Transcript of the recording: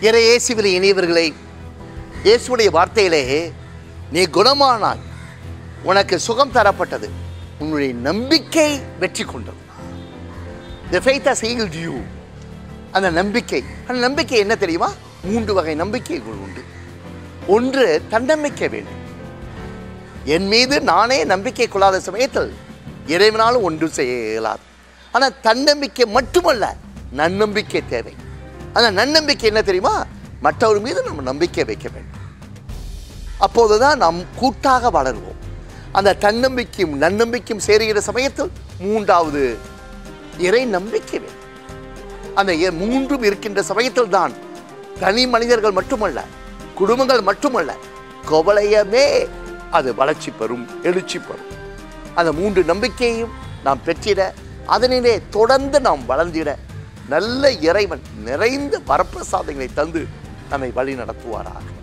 இறை இயேசுவில் இனியவர்களே இயேசுடைய வார்த்தையிலே நீ குணமானாய் உனக்கு சுகம் தரப்பட்டது உன்னுடைய நம்பிக்கை வெற்றி கொண்டது the faith has healed you அந்த நம்பிக்கை அந்த நம்பிக்கை என்ன தெரியுமா மூன்று வகை நம்பிக்கைகள் உண்டு ஒன்று தன்னம்பிக்கை வேண்டும் என் மீது நானே நம்பிக்கை கொள்ளாத சமயத்தில் இறைவனாலும் ஒன்று செய்ய இயலாது ஆனால் தன்னம்பிக்கை மட்டுமல்ல நன்னம்பிக்கை தேவை அந்த நன்னம்பிக்கை என்ன தெரியுமா மற்றவர் மீது நம்ம நம்பிக்கை வைக்க வேண்டும் அப்போதுதான் நாம் கூட்டாக வளருவோம் அந்த தன்னம்பிக்கையும் நன்னம்பிக்கையும் சேருகிற சமயத்தில் மூன்றாவது இறை நம்பிக்கை வேண்டும் அந்த இ- மூன்றும் இருக்கின்ற சமயத்தில் தான் தனி மனிதர்கள் மட்டுமல்ல குடும்பங்கள் மட்டுமல்ல கவலையமே அது வளர்ச்சி பெறும் எழுச்சி பெறும் அந்த மூன்று நம்பிக்கையையும் நாம் பெற்றிட அதனிலே தொடர்ந்து நாம் வளர்ந்திட நல்ல இறைவன் நிறைந்த வரப்பிரசாதங்களை தந்து நம்மை வழி நடத்துவாராக